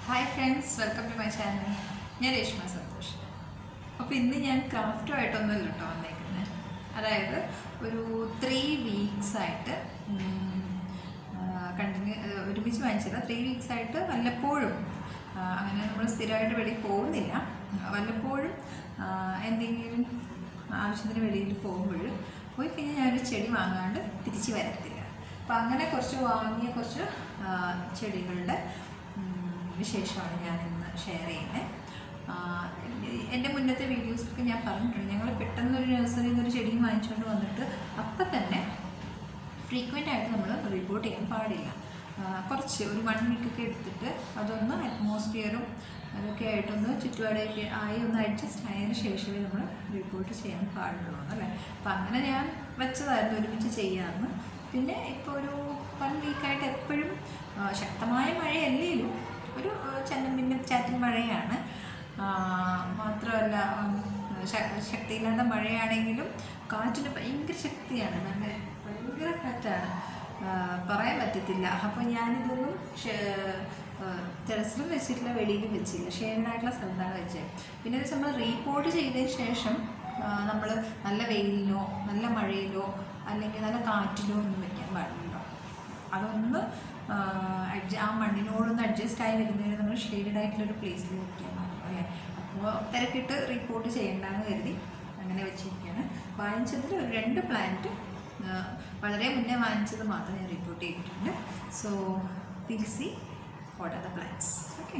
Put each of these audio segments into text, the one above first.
hi friends welcome to my channel ഞാൻ രേഷ്മ സന്തോഷ് അപ്പോൾ ഇന്ന് ഞാൻ ക്രാഫ്റ്റുമായിട്ടൊന്നുമല്ല കേട്ടോ വന്നേക്കുന്നത് അതായത് ഒരു ത്രീ വീക്സ് ആയിട്ട് കണ്ടിന്യൂ ഒരുമിച്ച് വാങ്ങിച്ചില്ല ത്രീ വീക്സ് ആയിട്ട് വല്ലപ്പോഴും ആ, അങ്ങനെ നമ്മൾ സ്ഥിരമായിട്ട് വെളിയിൽ പോകുന്നില്ല വല്ലപ്പോഴും ആ, എന്തെങ്കിലും ആവശ്യത്തിന് വെളിയിൽ പോകുമ്പോൾ പോയി കഴിഞ്ഞാൽ ഞാനൊരു ചെടി വാങ്ങാണ്ട് തിരിച്ച് വരത്തില്ല അപ്പം അങ്ങനെ കുറച്ച് വാങ്ങിയ കുറച്ച് ആ, ചെടികളുടെ ഉം, വിശേഷമാണ് ഞാൻ ഇന്ന് ഷെയർ ചെയ്യുന്നത് എൻ്റെ മുന്നത്തെ വീഡിയോസിലൊക്കെ ഞാൻ പറഞ്ഞിട്ടുണ്ട് ഞങ്ങൾ പെട്ടെന്ന് ഒരു നഴ്സറിയിൽ നിന്ന് ഒരു ചെടിയും വാങ്ങിച്ചുകൊണ്ട് വന്നിട്ട് അപ്പം തന്നെ ഫ്രീക്വൻ്റ് ആയിട്ട് നമ്മൾ റിപ്പോർട്ട് ചെയ്യാൻ പാടില്ല ആ, കുറച്ച് ഒരു വൺ വീക്കൊക്കെ എടുത്തിട്ട് അതൊന്ന് അറ്റ്മോസ്ഫിയറും അതൊക്കെ ആയിട്ടൊന്ന് ചുറ്റുപാടൊക്കെ ആയി ഒന്ന് അഡ്ജസ്റ്റ് ആയതിനു ശേഷമേ നമ്മൾ റിപ്പോർട്ട് ചെയ്യാൻ പാടുള്ളൂ അല്ലേ അപ്പം അങ്ങനെ ഞാൻ വെച്ചതായിരുന്നു ഒരുമിച്ച് ചെയ്യാമെന്ന് പിന്നെ ഇപ്പോൾ ഒരു വൺ വീക്കായിട്ട് എപ്പോഴും ആ, ശക്തമായ മഴയല്ലേലും ഒരു ആ, ചന്നം പിന്നെ ചാറ്റൽ മഴയാണ് ആ, മാത്രമല്ല ഉം, ശ- ശക്തിയില്ലാത്ത മഴയാണെങ്കിലും കാറ്റിന് ഭയങ്കര ശക്തിയാണ് നല്ല ഭയങ്കര കാറ്റാണ് ആ, പറയാൻ പറ്റത്തില്ല അപ്പോൾ ഞാനിതൊന്നും ടെറസിലും വെച്ചിട്ടില്ല വെളിയിലും വെച്ചില്ല ഷെയ്ഡായിട്ടുള്ള സ്ഥലത്താണ് വെച്ചത് പിന്നെ നമ്മൾ റീപോർട്ട് ചെയ്തതിന് ശേഷം നമ്മൾ നല്ല വെയിലിലോ നല്ല മഴയിലോ അല്ലെങ്കിൽ നല്ല കാറ്റിലോ ഒന്നും വെക്കാൻ പാടില്ല അതൊന്ന് ആ, അഡ്ജ ആ മണ്ണിനോടൊന്ന് അഡ്ജസ്റ്റ് ആയി വരുന്നതിന് നമ്മൾ ഷെയ്ഡഡ് ആയിട്ടുള്ളൊരു പ്ലേസിൽ വെക്കാൻ പാടും അല്ലേ അപ്പോൾ തിരക്കിട്ട് റിപ്പോർട്ട് ചെയ്യേണ്ടെന്ന് കരുതി അങ്ങനെ വെച്ചിരിക്കുകയാണ് വാങ്ങിച്ചതിൽ ഒരു രണ്ട് പ്ലാന്റ് വളരെ മുന്നേ വാങ്ങിച്ചത് മാത്രം ഞാൻ റിപ്പോർട്ട് ചെയ്തിട്ടുണ്ട് so will see what are the plants okay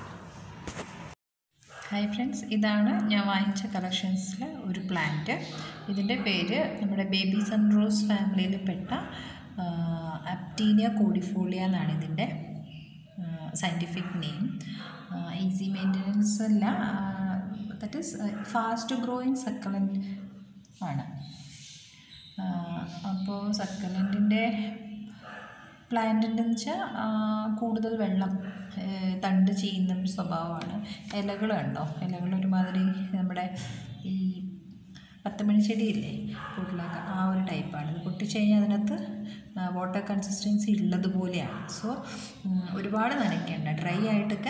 hi friends ഇതാണ് ഞാൻ വാങ്ങിച്ച കളക്ഷൻസിലെ ഒരു പ്ലാന്റ് ഇതിൻ്റെ പേര് നമ്മുടെ ബേബി സൺറോസ് ഫാമിലിയിൽ പെട്ട അപ്റ്റീനിയ കോഡിഫോളിയ എന്നാണ് ഇതിൻ്റെ സയൻറ്റിഫിക് നെയിം ഈസി മെയിൻ്റനൻസ് അല്ല that is fast growing succulent ആണ് അപ്പോൾ സക്കലൻറ്റിൻ്റെ പ്ലാന്റിൻ്റെ വെച്ചാൽ കൂടുതൽ വെള്ളം ഏഹ് തണ്ട് ചെയ്യുന്ന ഒരു സ്വഭാവമാണ് ഇലകൾ കണ്ടോ ഇലകൾ ഒരുമാതിരി നമ്മുടെ ഈ പത്തുമണി ചെടിയില്ലേ പൊട്ടിലൊക്കെ ആ ഒരു ടൈപ്പാണ് ഇത് പൊട്ടിച്ച് കഴിഞ്ഞാൽ അതിനകത്ത് വാട്ടർ കൺസിസ്റ്റൻസി ഉള്ളതുപോലെയാണ് സോ ഒരുപാട് നനയ്ക്കേണ്ട ഡ്രൈ ആയിട്ടൊക്കെ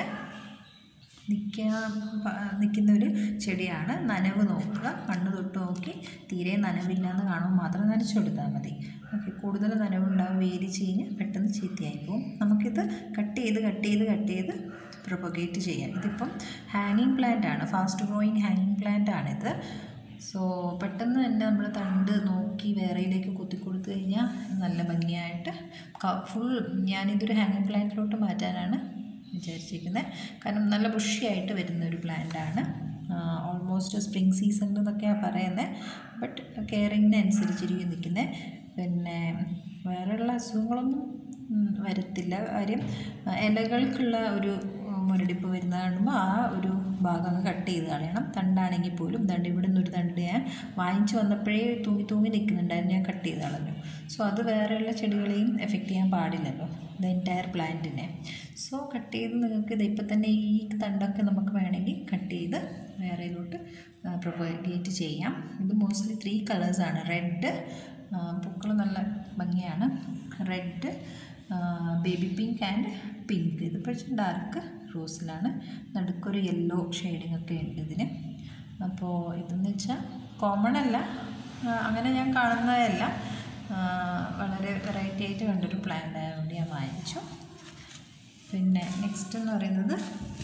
നിൽക്കാൻ നിൽക്കുന്ന ഒരു ചെടിയാണ് നനവ് നോക്കുക കണ്ണ് തൊട്ട് നോക്കി തീരെ നനവില്ലാന്ന് കാണുമ്പോൾ മാത്രം നനച്ചു കൊടുത്താൽ മതി ഓക്കെ കൂടുതൽ നനവുണ്ടാവും വേരി ചീഞ്ഞ് പെട്ടെന്ന് ചീത്തയായി പോകും നമുക്കിത് കട്ട് ചെയ്ത് കട്ട് ചെയ്ത് കട്ട് ചെയ്ത് പ്രൊപ്പഗേറ്റ് ചെയ്യാം ഇതിപ്പം ഹാങ്ങിങ് പ്ലാന്റ് ആണ് ഫാസ്റ്റ് ഗ്രോയിങ് ഹാങ്ങിങ് പ്ലാന്റ് ആണിത് സോ പെട്ടെന്ന് തന്നെ നമ്മൾ തണ്ട് നോക്കി വേറെയിലേക്ക് കുത്തി കൊടുത്തു കഴിഞ്ഞാൽ നല്ല ഭംഗിയായിട്ട് ഫുൾ ഞാനിതൊരു ഹാങ്ങിങ് പ്ലാന്റിലോട്ട് മാറ്റാനാണ് വിചാരിച്ചിരിക്കുന്നത് കാരണം നല്ല ബുഷിയായിട്ട് വരുന്ന ഒരു പ്ലാന്റാണ് ഓൾമോസ്റ്റ് സ്പ്രിങ് സീസണിൽ എന്നൊക്കെയാണ് പറയുന്നത് ബട്ട് കെയറിങ്ങിനനുസരിച്ചിരിക്കും നിൽക്കുന്നത് പിന്നെ വേറെയുള്ള അസുഖങ്ങളൊന്നും ഉം, വരത്തില്ല കാര്യം ആ, ഇലകൾക്കുള്ള ഒരു ഉം, മുരടിപ്പ് വരുന്നത് കാണുമ്പോൾ ആ ഒരു ഭാഗം അങ്ങ് കട്ട് ചെയ്ത് കളയണം തണ്ടാണെങ്കിൽ പോലും തണ്ട് ഇവിടെ നിന്നൊരു തണ്ട് ഞാൻ വാങ്ങിച്ചു വന്നപ്പോഴേ തൂങ്ങി തൂങ്ങി നിൽക്കുന്നുണ്ടായിരുന്നു ഞാൻ കട്ട് ചെയ്ത് കളഞ്ഞു സോ അത് വേറെയുള്ള ചെടികളെയും എഫക്റ്റ് ചെയ്യാൻ പാടില്ലല്ലോ ദ എൻറ്റയർ പ്ലാന്റിനെ സോ കട്ട് ചെയ്ത് നിങ്ങൾക്ക് ഇത് ഇപ്പം തന്നെ ഈ തണ്ടൊക്കെ നമുക്ക് വേണമെങ്കിൽ കട്ട് ചെയ്ത് വേറെയിലോട്ട് പ്രൊപ്പഗേറ്റ് ചെയ്യാം ഇത് മോസ്റ്റ്ലി ത്രീ കളേഴ്സാണ് റെഡ് പൂക്കൾ നല്ല ഭംഗിയാണ് red baby pink and pink ഇത് പക്ഷേ ഡാർക്ക് റോസിലാണ് നടുക്കൊരു യെല്ലോ ഷെയ്ഡിങ് ഒക്കെ ഉണ്ട് ഇതിന് അപ്പോൾ ഇതെന്ന് വെച്ചാൽ കോമൺ അല്ല ആ, അങ്ങനെ ഞാൻ കാണുന്നതല്ല ആ, വളരെ വെറൈറ്റി ആയിട്ട് കണ്ടൊരു പ്ലാന്റ് ആയതുകൊണ്ട് ഞാൻ വാങ്ങിച്ചു പിന്നെ നെക്സ്റ്റ് എന്ന് പറയുന്നത്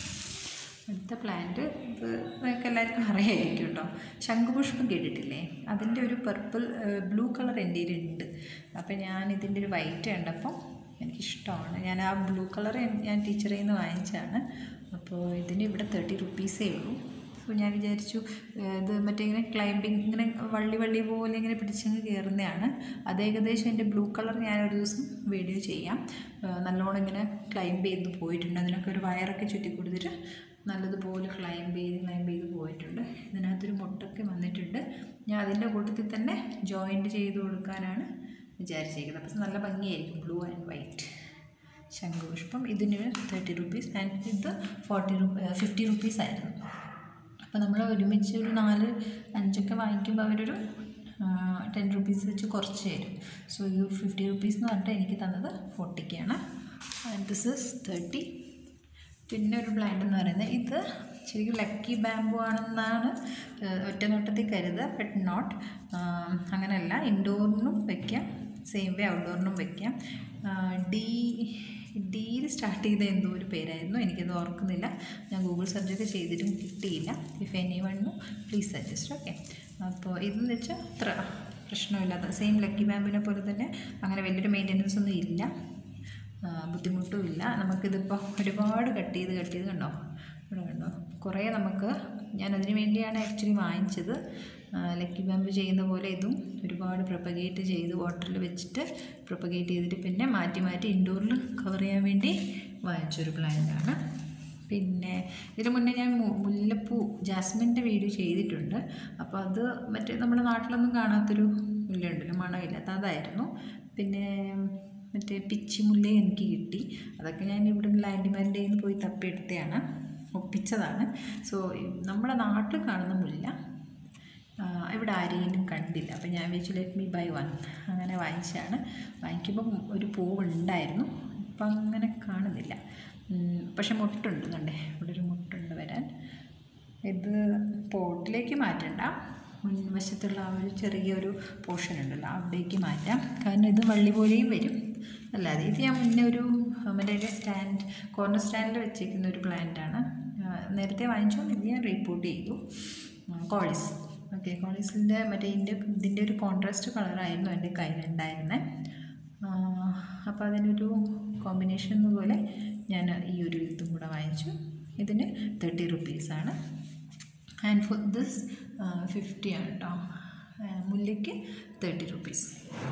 അടുത്ത പ്ലാന്റ് ഇത് നിങ്ങൾക്ക് എല്ലാവർക്കും അറിയായിരിക്കും കേട്ടോ ശംഖുപുഷ്പം കേട്ടിട്ടില്ലേ അതിൻ്റെ ഒരു പർപ്പിൾ ബ്ലൂ കളർ എൻ്റെ ഉണ്ട് അപ്പോൾ ഞാൻ ഇതിൻ്റെ ഒരു വൈറ്റ് കണ്ടപ്പോൾ എനിക്കിഷ്ടമാണ് ഞാൻ ആ ബ്ലൂ കളർ ഞാൻ ടീച്ചറിൽ നിന്ന് വാങ്ങിച്ചതാണ് അപ്പോൾ ഇതിന് ഇവിടെ തേർട്ടി റുപ്പീസേ ഉള്ളൂ അപ്പോൾ ഞാൻ വിചാരിച്ചു ഏഹ് ഇത് മറ്റേ ഇങ്ങനെ ക്ലൈമ്പിങ് ഇങ്ങനെ വള്ളി വള്ളി പോലെ ഇങ്ങനെ പിടിച്ചങ്ങ് കയറുന്നതാണ് അത് ഏകദേശം എൻ്റെ ബ്ലൂ കളർ ഞാൻ ഒരു ദിവസം വീഡിയോ ചെയ്യാം ഏഹ് നല്ലോണം ഇങ്ങനെ ക്ലൈംബ് ചെയ്ത് പോയിട്ടുണ്ട് അതിനൊക്കെ ഒരു വയറൊക്കെ ചുറ്റി കൊടുത്തിട്ട് നല്ലതുപോലെ ക്ലൈംബ് ചെയ്ത് ക്ലൈംബ് ചെയ്ത് പോയിട്ടുണ്ട് ഇതിനകത്തൊരു മുട്ടൊക്കെ വന്നിട്ടുണ്ട് ഞാൻ അതിൻ്റെ കൂട്ടത്തിൽ തന്നെ ജോയിൻറ്റ് ചെയ്ത് കൊടുക്കാനാണ് വിചാരിച്ചിരിക്കുന്നത് അപ്പോൾ നല്ല ഭംഗിയായിരിക്കും ബ്ലൂ ആൻഡ് വൈറ്റ് ശംഖുപുഷ്പം ഇതിന് തേർട്ടി റുപ്പീസ് ആൻഡ് ഇത് ഫോർട്ടി റുപ്പീ ഫിഫ്റ്റി റുപ്പീസ് ആയിരുന്നു അപ്പോൾ നമ്മൾ ഒരുമിച്ച് ഒരു നാല് അഞ്ചൊക്കെ വാങ്ങിക്കുമ്പോൾ അവരൊരു ടെൻ റുപ്പീസ് വെച്ച് കുറച്ച് തരും സോ ഇത് ഫിഫ്റ്റി റുപ്പീസ് എന്ന് പറഞ്ഞിട്ട് എനിക്ക് തന്നത് ഫോർട്ടിക്കാണ് ആൻഡ് ദിസ് ഇസ് തേർട്ടി പിന്നെ ഒരു പ്ലാന്റ് എന്ന് പറയുന്നത് ഇത് ശരിക്കും ലക്കി ബാമ്പു ആണെന്നാണ് ഏഹ്, ഒറ്റ നോട്ടത്തിൽ കരുതുക ബട്ട് നോട്ട് അങ്ങനെയല്ല ഇൻഡോറിനും വയ്ക്കാം സെയിം വേ ഔട്ട്ഡോറിനും വയ്ക്കാം ഡി ഡിയിൽ സ്റ്റാർട്ട് ചെയ്ത എന്തോ ഒരു പേരായിരുന്നു എനിക്കത് ഓർക്കുന്നില്ല ഞാൻ ഗൂഗിൾ സെർച്ചൊക്കെ ചെയ്തിട്ടും കിട്ടിയില്ല if anyone please suggest okay അപ്പോൾ ഇതെന്ന് വെച്ചാൽ അത്ര പ്രശ്നമില്ലാത്ത സെയിം ലക്കി ബാമ്പിനെ പോലെ തന്നെ അങ്ങനെ വലിയൊരു മെയിൻ്റെനൻസ് ഒന്നും ഇല്ല ആ, ബുദ്ധിമുട്ടും ഇല്ല നമുക്കിതിപ്പോൾ ഒരുപാട് കട്ട് ചെയ്ത് കട്ട് ചെയ്ത് കണ്ടോ ഇവിടെ കണ്ടോ കുറേ നമുക്ക് ഞാൻ അതിന് വേണ്ടിയാണ് ആക്ച്വലി വാങ്ങിച്ചത് ആ, ലക്കി ബാമ്പ് ചെയ്യുന്ന പോലെ ഇതും ഒരുപാട് പ്രൊപ്പഗേറ്റ് ചെയ്ത് വാട്ടറിൽ വെച്ചിട്ട് പ്രൊപ്പഗേറ്റ് ചെയ്തിട്ട് പിന്നെ മാറ്റി മാറ്റി ഇൻഡോറിൽ കവർ ചെയ്യാൻ വേണ്ടി വാങ്ങിച്ചൊരു പ്ലാന്റാണ് പിന്നെ ഇതിന് മുന്നേ ഞാൻ മു- മുല്ലപ്പൂ ജാസ്മിൻ്റെ വീഡിയോ ചെയ്തിട്ടുണ്ട് അപ്പോൾ അത് മറ്റേ നമ്മുടെ നാട്ടിലൊന്നും കാണാത്തൊരു മുല്ലയുണ്ടല്ലോ മണമില്ലാത്ത അതായിരുന്നു പിന്നെ മറ്റേ പിച്ചിമുല്ല എനിക്ക് കിട്ടി അതൊക്കെ ഞാൻ ഇവിടെ ലാൻഡിമാരുടെ നിന്ന് പോയി തപ്പിയെടുത്തതാണ് ഒപ്പിച്ചതാണ് സോ നമ്മുടെ നാട്ടിൽ കാണുന്ന മുല്ല ആ, ഇവിടെ ആരെയും കണ്ടില്ല അപ്പം ഞാൻ വെച്ചു ലെറ്റ് മീ ബൈ വൺ അങ്ങനെ വാങ്ങിച്ചതാണ് വാങ്ങിക്കുമ്പം ഒരു പൂവുണ്ടായിരുന്നു ഇപ്പം അങ്ങനെ കാണുന്നില്ല ഉം, പക്ഷെ മുട്ടുണ്ട് കണ്ടേ ഇവിടെ ഒരു മുട്ടുണ്ട് വരാൻ ഇത് പോട്ടിലേക്ക് മാറ്റണ്ട മുൻവശത്തുള്ള ആ ഒരു ചെറിയൊരു പോർഷൻ ഉണ്ടല്ലോ അവിടേക്ക് മാറ്റാം കാരണം ഇത് വള്ളി പോലെയും വരും അല്ലാതെ ഇത് ഞാൻ മുന്നേ ഒരു മറ്റേ സ്റ്റാൻഡ് കോർണർ സ്റ്റാൻഡിൽ വെച്ചേക്കുന്ന ഒരു പ്ലാന്റാണ് നേരത്തെ വാങ്ങിച്ചുകൊണ്ട് ഇത് ഞാൻ റിപ്പോർട്ട് ചെയ്തു കോളിസ് ഓക്കെ കോളിസിൻ്റെ മറ്റേ ഇതിൻ്റെ ഇതിൻ്റെ ഒരു കോൺട്രാസ്റ്റ് കളറായിരുന്നു എൻ്റെ കയ്യിലുണ്ടായിരുന്നത് അപ്പോൾ അതിനൊരു കോമ്പിനേഷൻ പോലെ ഞാൻ ഈ ഒരു ഇതും കൂടെ വാങ്ങിച്ചു ഇതിന് തേർട്ടി റുപ്പീസാണ് ആൻഡ് ഫോർ ദിസ് ഫിഫ്റ്റി ആണ് കേട്ടോ മുല്ലയ്ക്ക് തേർട്ടി റുപ്പീസ്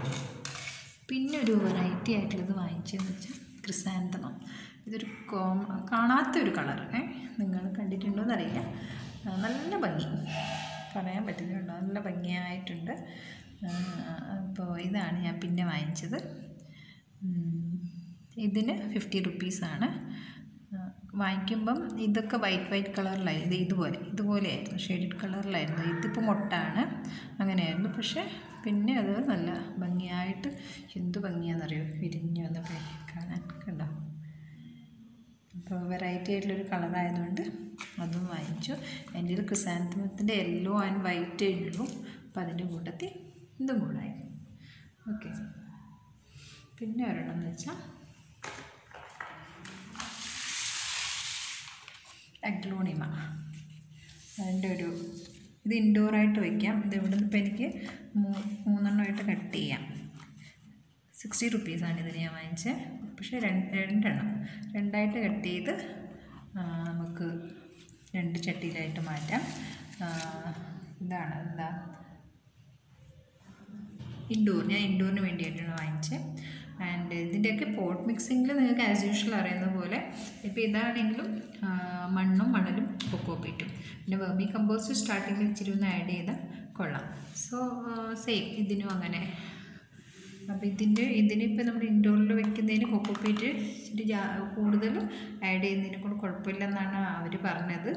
പിന്നെ ഒരു വെറൈറ്റി ആയിട്ടുള്ളത് വാങ്ങിച്ചതെന്ന് വെച്ചാൽ ക്രിസാന്തമം ഇതൊരു കോം കാണാത്തൊരു കളർ ഏ നിങ്ങൾ കണ്ടിട്ടുണ്ടോ എന്നറിയില്ല ആ, നല്ല ഭംഗി പറയാൻ പറ്റുന്നുണ്ടോ നല്ല ഭംഗിയായിട്ടുണ്ട് അപ്പോൾ ഇതാണ് ഞാൻ പിന്നെ വാങ്ങിച്ചത് ഉം, ഇതിന് ഫിഫ്റ്റി റുപ്പീസാണ് വാങ്ങിക്കുമ്പം ഇതൊക്കെ വൈറ്റ് വൈറ്റ് കളറിലായി ഇത് ഇതുപോലെ ഇതുപോലെയായിരുന്നു ഷെയ്ഡഡ് കളറിലായിരുന്നു ഇതിപ്പോൾ മൊട്ടാണ് അങ്ങനെയായിരുന്നു പക്ഷേ പിന്നെ അത് നല്ല ഭംഗിയായിട്ട് എന്ത് ഭംഗിയാണെന്നറിയോ വിരിഞ്ഞു വന്നപ്പോൾ കാണാൻ കണ്ടോ അപ്പോൾ വെറൈറ്റി ആയിട്ടുള്ളൊരു കളറായതുകൊണ്ട് അതും വാങ്ങിച്ചു എൻ്റെ ഒരു ക്രിസാന്തമത്തിൻ്റെ യെല്ലോ ആൻഡ് വൈറ്റേ ഉള്ളൂ അപ്പോൾ അതിൻ്റെ കൂട്ടത്തിൽ ഇതും കൂടായി ഓക്കെ പിന്നെ ഒരെണ്ണം എന്ന് വെച്ചാൽ അഗ്ലോണിമ അതിൻ്റെ ഒരു ഇത് ഇൻഡോറായിട്ട് വയ്ക്കാം ഇത് ഇവിടെ നിന്ന് ഇപ്പോൾ എനിക്ക് മൂ- മൂന്നെണ്ണമായിട്ട് കട്ട് ചെയ്യാം സിക്സ്റ്റി റുപ്പീസാണ് ഇതിന് ഞാൻ വാങ്ങിച്ചത് പക്ഷേ രണ്ട് രണ്ടെണ്ണം രണ്ടായിട്ട് കട്ട് ചെയ്ത് ആ, നമുക്ക് രണ്ട് ചട്ടിയിലായിട്ട് മാറ്റാം ആ, ഇതാണ് എന്താ ഇൻഡോർ ഞാൻ ഇൻഡോറിന് വേണ്ടിയിട്ടാണ് വാങ്ങിച്ചത് ആൻഡ് ഇതിൻ്റെയൊക്കെ പോട്ട് മിക്സിങ്ങിൽ നിങ്ങൾക്ക് ആസ് യൂഷ്വൽ അറിയുന്ന പോലെ ഇപ്പോൾ ഇതാണെങ്കിലും ആ, മണ്ണും മണലും കൊക്കോപ്പീറ്റും പിന്നെ വെർമി കമ്പോസ്റ്റ് സ്റ്റാർട്ടിങ്ങിൽ ഇച്ചിരി ഒന്ന് ആഡ് ചെയ്താൽ കൊള്ളാം സോ സെയിം ഇതിനും അങ്ങനെ അപ്പോൾ ഇതിൻ്റെ ഇതിനിപ്പോൾ നമ്മൾ ഇൻഡോറിൽ വെക്കുന്നതിന് കൊക്കോപ്പീറ്റ് ഇച്ചിരി ജാ- കൂടുതൽ ആഡ് ചെയ്യുന്നതിനെ കൊണ്ട് കുഴപ്പമില്ലെന്നാണ് അവർ പറഞ്ഞത്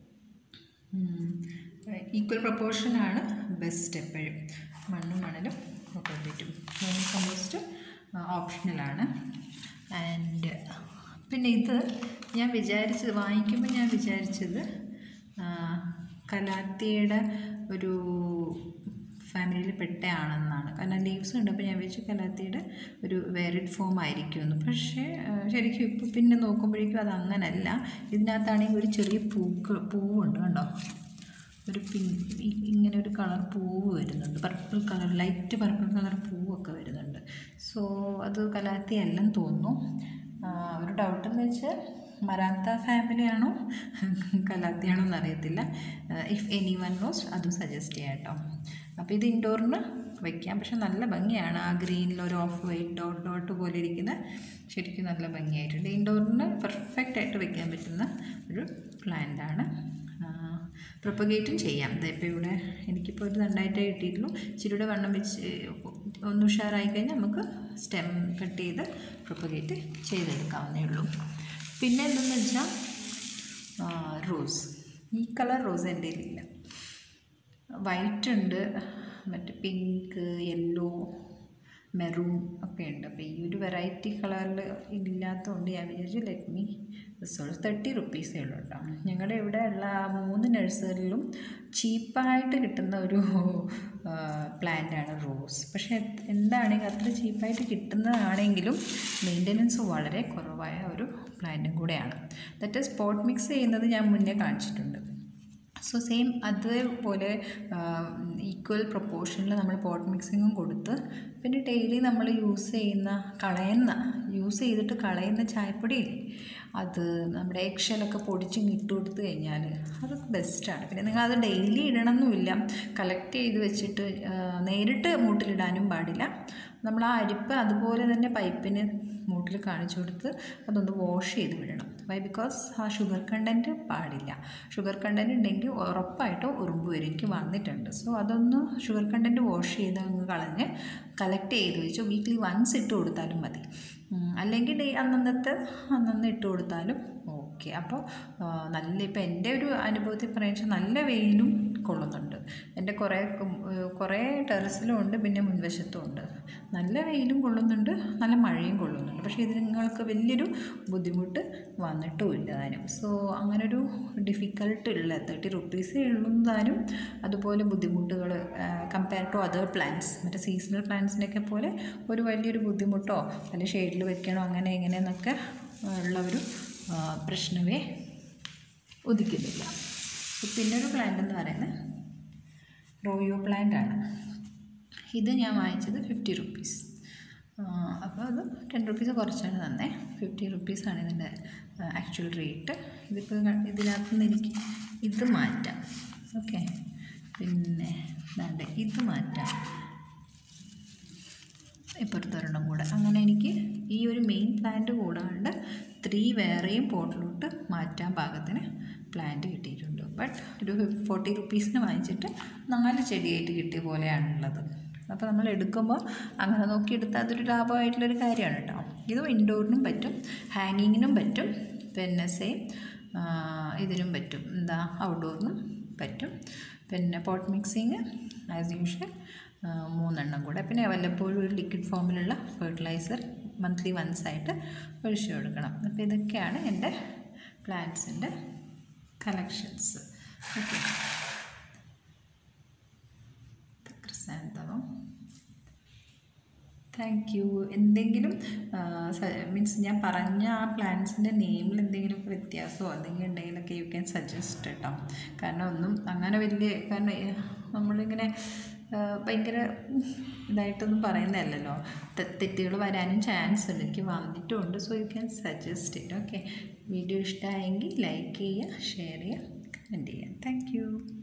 ഈക്വൽ പ്രപ്പോർഷനാണ് ബെസ്റ്റ് എപ്പോഴും മണ്ണും മണലും കൊക്കോപ്പീറ്റും വെർമി കമ്പോസ്റ്റ് ഓപ്ഷണലാണ് ആൻഡ് പിന്നെ ഇത് ഞാൻ വിചാരിച്ചത് വാങ്ങിക്കുമ്പോൾ ഞാൻ വിചാരിച്ചത് ആ, കലാത്തിയുടെ ഒരു ഫാമിലിയിൽ പെട്ടയാണെന്നാണ് കാരണം ലീവ്സ് കണ്ടപ്പോൾ ഞാൻ വിചാരിച്ചു കലാത്തിയുടെ ഒരു വേറിഡ് ഫോം ആയിരിക്കുമെന്ന് പക്ഷേ ആ, ശരിക്കും ഇപ്പോൾ പിന്നെ നോക്കുമ്പോഴേക്കും അത് അങ്ങനല്ല ഇതിനകത്താണെങ്കിൽ ഒരു ചെറിയ പൂക്ക പൂവുണ്ട് കണ്ടോ ഒരു പിങ്ക് ഇങ്ങനെ ഒരു കളർ പൂവ് വരുന്നുണ്ട് purple colour light purple colour പൂവൊക്കെ വരുന്നുണ്ട് സോ അത് കലാത്തി അല്ലെന്ന് തോന്നുന്നു ആ, ഒരു ഡൗട്ട് എന്ന് വെച്ചാൽ മറാത്ത ഫാമിലിയാണോ കലാത്തിയാണോ എന്നറിയത്തില്ല ഇഫ് എനി വൺ നോസ് അതും സജസ്റ്റ് ചെയ്യാം കേട്ടോ അപ്പോൾ ഇത് ഇൻഡോറിന് വയ്ക്കാം പക്ഷെ നല്ല ഭംഗിയാണ് ആ ഗ്രീനിൽ ഒരു ഓഫ് വൈറ്റ് ഡോട്ട് ഡോട്ട് പോലെ ഇരിക്കുന്ന ശരിക്കും നല്ല ഭംഗിയായിട്ടുണ്ട് ഇൻഡോറിന് പെർഫെക്റ്റ് ആയിട്ട് വെക്കാൻ പറ്റുന്ന ഒരു പ്ലാന്റ് ആണ് പ്രൊപ്പഗേറ്റും ചെയ്യാം ഇപ്പോൾ ഇവിടെ എനിക്കിപ്പോൾ ഒരു രണ്ടായിട്ടേ കിട്ടിയിട്ടുള്ളൂ ഇച്ചിരിയുടെ വണ്ണം വെച്ച് ഒന്ന് ഉഷാറായി കഴിഞ്ഞാൽ നമുക്ക് സ്റ്റെം കട്ട് ചെയ്ത് പ്രൊപ്പഗേറ്റ് ചെയ്തെടുക്കാവുന്നേ ഉള്ളൂ പിന്നെ എന്തെന്ന് വെച്ചാൽ റോസ് ഈ കളർ റോസ് എൻ്റെ കയ്യിലില്ല വൈറ്റ് ഉണ്ട് മറ്റേ പിങ്ക് യെല്ലോ മെറൂൺ ഒക്കെ ഉണ്ട് അപ്പോൾ ഈ ഒരു വെറൈറ്റി കളറിൽ ഇല്ലാത്തതുകൊണ്ട് ഞാൻ വിചാരിച്ചു ലെറ്റ് മീ റിസോൾവ് തേർട്ടി റുപ്പീസേ ഉള്ളൂ കേട്ടോ ഞങ്ങളുടെ ഇവിടെ ഉള്ള ആ മൂന്ന് നഴ്സറിയിലും ചീപ്പായിട്ട് കിട്ടുന്ന ഒരു പ്ലാന്റാണ് റോസ് പക്ഷേ എന്താണെങ്കിൽ അത്ര ചീപ്പായിട്ട് കിട്ടുന്നതാണെങ്കിലും മെയിൻ്റനൻസ് വളരെ കുറവായ ഒരു പ്ലാന്റും കൂടെയാണ് ദറ്റ് സ്പോട്ട് മിക്സ് ചെയ്യുന്നത് ഞാൻ മുന്നേ കാണിച്ചിട്ടുണ്ട് സോ സെയിം അതേപോലെ ഈക്വൽ പ്രൊപ്പോർഷനിൽ നമ്മൾ പോട്ട് മിക്സിങ്ങും കൊടുത്ത് പിന്നെ ഡെയിലി നമ്മൾ യൂസ് ചെയ്യുന്ന കളയുന്ന യൂസ് ചെയ്തിട്ട് കളയുന്ന ചായപ്പൊടിയില്ലേ അത് നമ്മുടെ എക്ഷലൊക്കെ പൊടിച്ച് ഇട്ട് കൊടുത്ത് കഴിഞ്ഞാൽ അത് ബെസ്റ്റാണ് പിന്നെ നിങ്ങൾ അത് ഡെയിലി ഇടണമെന്നില്ല കളക്ട് ചെയ്ത് വെച്ചിട്ട് ആ, നേരിട്ട് മൂട്ടിലിടാനും പാടില്ല നമ്മൾ ആ അരിപ്പ് അതുപോലെ തന്നെ പൈപ്പിന് മൂട്ടിൽ കാണിച്ചു കൊടുത്ത് അതൊന്ന് വാഷ് ചെയ്ത് വിടണം വൈ ബിക്കോസ് ആ ഷുഗർ കണ്ടൻറ്റ് പാടില്ല ഷുഗർ കണ്ടൻറ്റ് ഉണ്ടെങ്കിൽ ഉറപ്പായിട്ടും ഉറുമ്പ് വരും എനിക്ക് വന്നിട്ടുണ്ട് സോ അതൊന്ന് ഷുഗർ കണ്ടൻറ്റ് വാഷ് ചെയ്ത് അങ്ങ് കളഞ്ഞ് കളക്ട് ചെയ്ത് വെച്ച് വീക്ക്ലി വൺസ് ഇട്ട് കൊടുത്താലും മതി ഉം, അല്ലെങ്കിൽ ഡേ അന്നന്നത്തെ അന്നന്ന് ഇട്ട് കൊടുത്താലും ഓക്കെ അപ്പോൾ ആ, നല്ല ഇപ്പം എൻ്റെ ഒരു അനുഭവത്തിൽ പറയുക വെച്ചാൽ നല്ല വെയിലും കൊള്ളുന്നുണ്ട് എൻ്റെ കുറേ കും- ഏഹ് കുറേ ടെറസിലും ഉണ്ട് പിന്നെ മുൻവശത്തും ഉണ്ട് നല്ല വെയിലും കൊള്ളുന്നുണ്ട് നല്ല മഴയും കൊള്ളുന്നുണ്ട് പക്ഷേ ഇത് നിങ്ങൾക്ക് വലിയൊരു ബുദ്ധിമുട്ട് വന്നിട്ടുമില്ല താനും സോ അങ്ങനൊരു ഡിഫിക്കൽട്ട് ഉള്ള തേർട്ടി റുപ്പീസേ ഉള്ളൂ താനും അതുപോലെ ബുദ്ധിമുട്ടുകൾ കമ്പയർ ടു അതർ പ്ലാന്റ്സ് മറ്റേ സീസണൽ പ്ലാന്റ്സിനെയൊക്കെ പോലെ ഒരു വലിയൊരു ബുദ്ധിമുട്ടോ അല്ലെങ്കിൽ ഷെയ്ഡിൽ വെക്കണോ അങ്ങനെ ഇങ്ങനെയെന്നൊക്കെ ഉള്ള ഒരു ആ, പ്രശ്നമേ ഉദിക്കുന്നില്ല പിന്നെ ഒരു പ്ലാന്റ് എന്ന് പറയുന്നത് റോയോ പ്ലാന്റ് ആണ് ഇത് ഞാൻ വാങ്ങിച്ചത് ഫിഫ്റ്റി റുപ്പീസ് അപ്പോൾ അത് ടെൻ റുപ്പീസ് കുറച്ചാണ് തന്നെ ഫിഫ്റ്റി റുപ്പീസാണ് ഇതിൻ്റെ ആക്ച്വൽ റേറ്റ് ഇതിപ്പോൾ ഇതിനകത്ത് നിന്ന് എനിക്ക് ഇത് മാറ്റാം ഓക്കെ പിന്നെ ദാണ്ടെ ഇത് മാറ്റാം ഇപ്പുറത്തൊരെണ്ണം കൂടെ അങ്ങനെ എനിക്ക് ഈ ഒരു മെയിൻ പ്ലാന്റ് കൂടാണ്ട് ത്രീ വേറെയും പോട്ടിലോട്ട് മാറ്റാൻ പാകത്തിന് പ്ലാന്റ് കിട്ടിയിട്ടുണ്ട് ബട്ട് ഒരു ഫോർട്ടി റുപ്പീസിന് വാങ്ങിച്ചിട്ട് നാല് ചെടിയായിട്ട് കിട്ടിയ പോലെയാണുള്ളത് അപ്പോൾ നമ്മൾ എടുക്കുമ്പോൾ അങ്ങനെ നോക്കി എടുത്താൽ അതൊരു ലാഭമായിട്ടുള്ളൊരു കാര്യമാണ് കേട്ടോ ഇത് ഇൻഡോറിനും പറ്റും ഹാങ്ങിങ്ങിനും പറ്റും പിന്നെ സെയിം ഇതിനും പറ്റും എന്താ ഔട്ട്ഡോറിനും പറ്റും പിന്നെ പോട്ട് മിക്സിങ് ആസ് യൂഷ്വൽ മൂന്നെണ്ണം കൂടെ പിന്നെ വല്ലപ്പോഴും ഒരു ലിക്വിഡ് ഫോമിലുള്ള ഫെർട്ടിലൈസർ മന്ത്ലി വൺസ് ആയിട്ട് ഒഴിച്ചു കൊടുക്കണം അപ്പോൾ ഇതൊക്കെയാണ് എൻ്റെ പ്ലാന്റ്സിൻ്റെ collections okay chrysanthemum thank you എന്തെങ്കിലും മീൻസ് ഞാൻ പറഞ്ഞ ആ പ്ലാൻസിൻ്റെ നെയിമിൽ എന്തെങ്കിലുമൊക്കെ വ്യത്യാസമോ എന്തെങ്കിലും ഉണ്ടെങ്കിലൊക്കെ യു ക്യാൻ സജസ്റ്റ് കേട്ടോ കാരണം ഒന്നും അങ്ങനെ വലിയ കാരണം ഏ, നമ്മളിങ്ങനെ ആ, ഭയങ്കര ഇതായിട്ടൊന്നും പറയുന്നതല്ലല്ലോ തെറ്റുകൾ വരാനും ചാൻസ് ഉണ്ട് എനിക്ക് വന്നിട്ടുമുണ്ട് so you can suggest it okay video ഇഷ്ടമായെങ്കിൽ ലൈക്ക് ചെയ്യുക ഷെയർ ചെയ്യുക കമൻറ്റ് ചെയ്യുക താങ്ക് യു